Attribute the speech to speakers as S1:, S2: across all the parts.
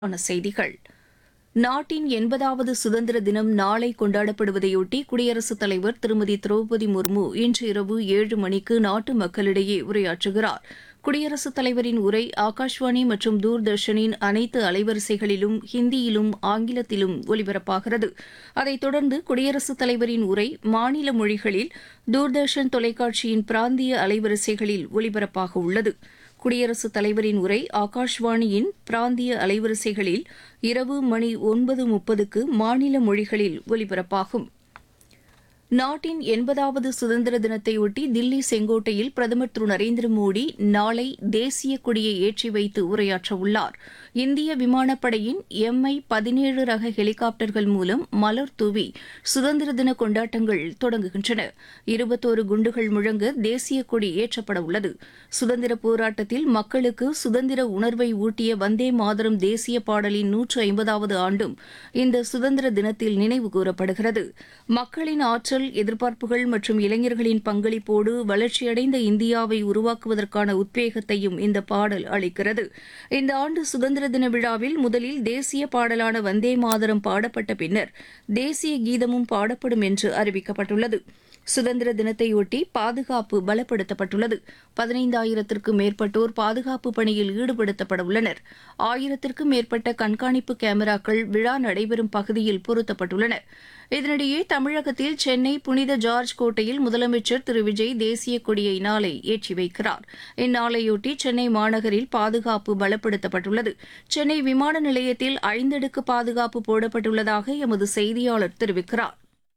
S1: ஆன செய்திகள் நாட்டின் எண்பதாவது சுதந்திர தினம் நாளை கொண்டாடப்படுவதையொட்டி குடியரசுத் தலைவர் திருமதி திரௌபதி முர்மு இன்று இரவு ஏழு மணிக்கு நாட்டு மக்களிடையே உரையாற்றுகிறார் குடியரசுத் தலைவரின் உரை ஆகாஷ்வாணி மற்றும் தூர்தர்ஷனின் அனைத்து அலைவரிசைகளிலும் ஹிந்தியிலும் ஆங்கிலத்திலும் ஒலிபரப்பாகிறது அதைத் தொடர்ந்து குடியரசுத் தலைவரின் உரை மாநில மொழிகளில் தூர்தர்ஷன் தொலைக்காட்சியின் பிராந்திய அலைவரிசைகளில் ஒலிபரப்பாக உள்ளது குடியரசுத் தலைவரின் உரை ஆகாஷ்வாணியின் பிராந்திய அலைவரிசைகளில் இரவு மணி ஒன்பது முப்பதுக்கு மாநில மொழிகளில் ஒலிபரப்பாகும் நாட்டின் எண்பதாவது சுதந்திர தினத்தையொட்டி தில்லி செங்கோட்டையில் பிரதமர் திரு நரேந்திர மோடி நாளை தேசிய கொடியை ஏற்றி வைத்து உரையாற்றவுள்ளார் இந்திய விமானப்படையின் எம்ஐ பதினேழு ரக ஹெலிகாப்டர்கள் மூலம் மலர் தூவி சுதந்திர தின கொண்டாட்டங்கள் தொடங்குகின்றன இருபத்தோரு குண்டுகள் முழங்க தேசிய கொடி ஏற்றப்பட உள்ளது சுதந்திர போராட்டத்தில் மக்களுக்கு சுதந்திர உணர்வை ஊட்டிய வந்தே மாதரம் தேசிய பாடலின் நூற்று ஐம்பதாவது ஆண்டும் இந்த சுதந்திர தினத்தில் நினைவு கூறப்படுகிறது மக்களின் ஆற்றல் எதிர்பார்ப்புகள் மற்றும் இளைஞர்களின் பங்களிப்போடு வளர்ச்சியடைந்த இந்தியாவை உருவாக்குவதற்கான உத்வேகத்தையும் இந்த பாடல் அளிக்கிறது இந்த ஆண்டு சுதந்திர தின விழாவில் முதலில் தேசிய பாடலான வந்தே மாதரம் பாடப்பட்ட பின்னர் தேசிய கீதமும் பாடப்படும் என்று அறிவிக்கப்பட்டுள்ளது சுதந்திர தினத்தையொட்டி பாதுகாப்பு பலப்படுத்தப்பட்டுள்ளது பதினைந்தாயிரத்திற்கும் மேற்பட்டோர் பாதுகாப்பு பணியில் ஈடுபடுத்தப்பட உள்ளனர் ஆயிரத்திற்கும் மேற்பட்ட கண்காணிப்பு கேமராக்கள் விழா நடைபெறும் பகுதியில் பொருத்தப்பட்டுள்ளன இதனிடையே தமிழகத்தில் சென்னை புனித ஜார்ஜ் கோட்டையில் முதலமைச்சர் திரு விஜய் தேசிய கொடியை நாளை ஏற்றி வைக்கிறார் இந்நாளையொட்டி சென்னை மாநகரில் பாதுகாப்பு பலப்படுத்தப்பட்டுள்ளது சென்னை விமான நிலையத்தில் ஐந்தடுக்கு பாதுகாப்பு போடப்பட்டுள்ளதாக எமது செய்தியாளர் தெரிவிக்கிறார்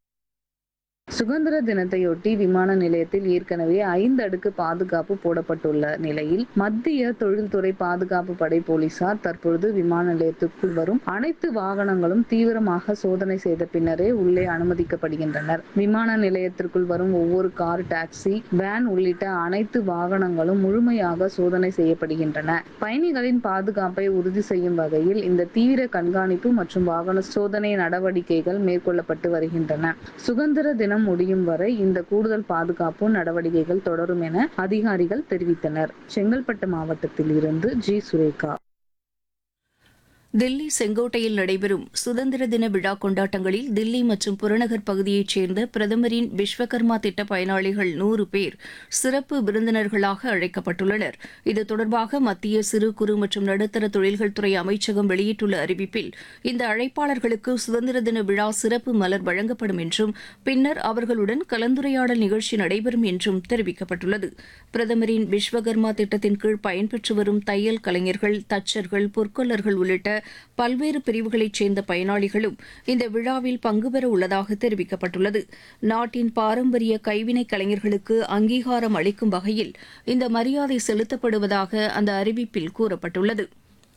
S2: சுதந்திர தினத்தையொட்டி விமான நிலையத்தில் ஏற்கனவே ஐந்து அடுக்கு பாதுகாப்பு போடப்பட்டுள்ள நிலையில் மத்திய தொழில்துறை பாதுகாப்பு படை போலீசார் தற்பொழுது விமான நிலையத்துக்குள் வரும் அனைத்து வாகனங்களும் தீவிரமாக சோதனை செய்த பின்னரே உள்ளே அனுமதிக்கப்படுகின்றனர் விமான நிலையத்திற்குள் வரும் ஒவ்வொரு கார் டாக்ஸி வேன் உள்ளிட்ட அனைத்து வாகனங்களும் முழுமையாக சோதனை செய்யப்படுகின்றன பயணிகளின் பாதுகாப்பை உறுதி செய்யும் வகையில் இந்த தீவிர கண்காணிப்பு மற்றும் வாகன சோதனை நடவடிக்கைகள் மேற்கொள்ளப்பட்டு வருகின்றன சுதந்திர தினம் தினம் முடியும் வரை இந்த கூடுதல் பாதுகாப்பு நடவடிக்கைகள் தொடரும் என அதிகாரிகள் தெரிவித்தனர் செங்கல்பட்டு மாவட்டத்தில் இருந்து ஜி சுரேகா
S1: தில்லி செங்கோட்டையில் நடைபெறும் சுதந்திர தின விழா கொண்டாட்டங்களில் தில்லி மற்றும் புறநகர் பகுதியைச் சேர்ந்த பிரதமரின் விஸ்வகர்மா திட்ட பயனாளிகள் நூறு பேர் சிறப்பு விருந்தினர்களாக அழைக்கப்பட்டுள்ளனர் இது தொடர்பாக மத்திய சிறு குறு மற்றும் நடுத்தர தொழில்கள் துறை அமைச்சகம் வெளியிட்டுள்ள அறிவிப்பில் இந்த அழைப்பாளர்களுக்கு சுதந்திர தின விழா சிறப்பு மலர் வழங்கப்படும் என்றும் பின்னர் அவர்களுடன் கலந்துரையாடல் நிகழ்ச்சி நடைபெறும் என்றும் தெரிவிக்கப்பட்டுள்ளது பிரதமரின் விஸ்வகர்மா திட்டத்தின் கீழ் பயன்பெற்று வரும் தையல் கலைஞர்கள் தச்சர்கள் பொற்கொல்லர்கள் உள்ளிட்ட பல்வேறு பிரிவுகளைச் சேர்ந்த பயனாளிகளும் இந்த விழாவில் பங்குபெற உள்ளதாக தெரிவிக்கப்பட்டுள்ளது நாட்டின் பாரம்பரிய கைவினை கலைஞர்களுக்கு அங்கீகாரம் அளிக்கும் வகையில் இந்த மரியாதை செலுத்தப்படுவதாக அந்த அறிவிப்பில் கூறப்பட்டுள்ளது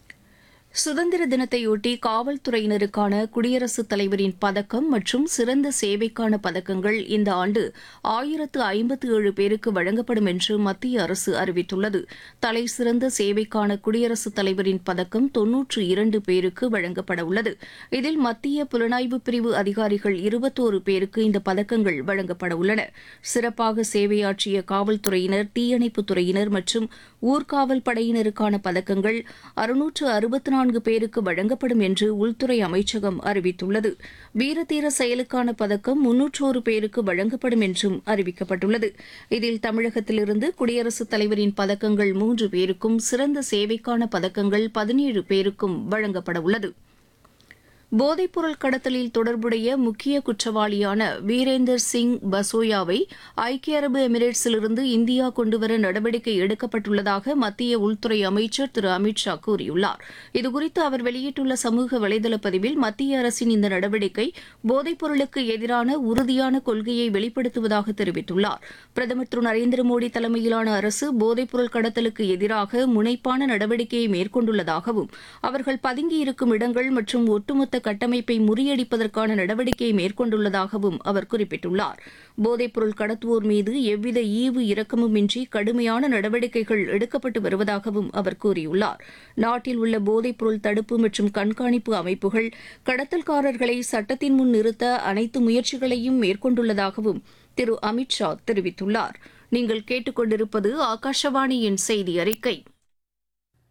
S1: சுதந்திர தினத்தையொட்டி காவல்துறையினருக்கான குடியரசுத் தலைவரின் பதக்கம் மற்றும் சிறந்த சேவைக்கான பதக்கங்கள் இந்த ஆண்டு ஆயிரத்து ஐம்பத்து ஏழு பேருக்கு வழங்கப்படும் என்று மத்திய அரசு அறிவித்துள்ளது தலை சிறந்த சேவைக்கான குடியரசுத் தலைவரின் பதக்கம் தொன்னூற்று இரண்டு பேருக்கு வழங்கப்பட உள்ளது இதில் மத்திய புலனாய்வு பிரிவு அதிகாரிகள் இருபத்தோரு பேருக்கு இந்த பதக்கங்கள் வழங்கப்பட உள்ளன சிறப்பாக சேவையாற்றிய காவல்துறையினர் தீயணைப்புத் துறையினர் மற்றும் ஊர்காவல் படையினருக்கான பதக்கங்கள் அறுநூற்று அறுபத்தி நான்கு பேருக்கு வழங்கப்படும் என்று உள்துறை அமைச்சகம் அறிவித்துள்ளது வீரதீர செயலுக்கான பதக்கம் முன்னூற்றோரு பேருக்கு வழங்கப்படும் என்றும் அறிவிக்கப்பட்டுள்ளது இதில் தமிழகத்திலிருந்து குடியரசுத் தலைவரின் பதக்கங்கள் மூன்று பேருக்கும் சிறந்த சேவைக்கான பதக்கங்கள் பதினேழு பேருக்கும் வழங்கப்பட உள்ளது போதைப்பொருள் கடத்தலில் தொடர்புடைய முக்கிய குற்றவாளியான வீரேந்தர் சிங் பசோயாவை ஐக்கிய அரபு எமிரேட்ஸிலிருந்து இந்தியா கொண்டுவர நடவடிக்கை எடுக்கப்பட்டுள்ளதாக மத்திய உள்துறை அமைச்சர் திரு அமித் ஷா கூறியுள்ளார் இதுகுறித்து அவர் வெளியிட்டுள்ள சமூக வலைதள பதிவில் மத்திய அரசின் இந்த நடவடிக்கை போதைப்பொருளுக்கு எதிரான உறுதியான கொள்கையை வெளிப்படுத்துவதாக தெரிவித்துள்ளார் பிரதமர் திரு நரேந்திர மோடி தலைமையிலான அரசு போதைப்பொருள் கடத்தலுக்கு எதிராக முனைப்பான நடவடிக்கையை மேற்கொண்டுள்ளதாகவும் அவர்கள் பதுங்கியிருக்கும் இடங்கள் மற்றும் ஒட்டுமொத்த கட்டமைப்பை முறியடிப்பதற்கான நடவடிக்கையை மேற்கொண்டுள்ளதாகவும் அவர் குறிப்பிட்டுள்ளார் போதைப்பொருள் கடத்துவோர் மீது எவ்வித ஈவு இரக்கமுமின்றி கடுமையான நடவடிக்கைகள் எடுக்கப்பட்டு வருவதாகவும் அவர் கூறியுள்ளார் நாட்டில் உள்ள போதைப்பொருள் தடுப்பு மற்றும் கண்காணிப்பு அமைப்புகள் கடத்தல்காரர்களை சட்டத்தின் முன் நிறுத்த அனைத்து முயற்சிகளையும் மேற்கொண்டுள்ளதாகவும் திரு அமித் ஷா தெரிவித்துள்ளார் நீங்கள் கேட்டுக்கொண்டிருப்பது ஆகாஷவாணியின் செய்தி அறிக்கை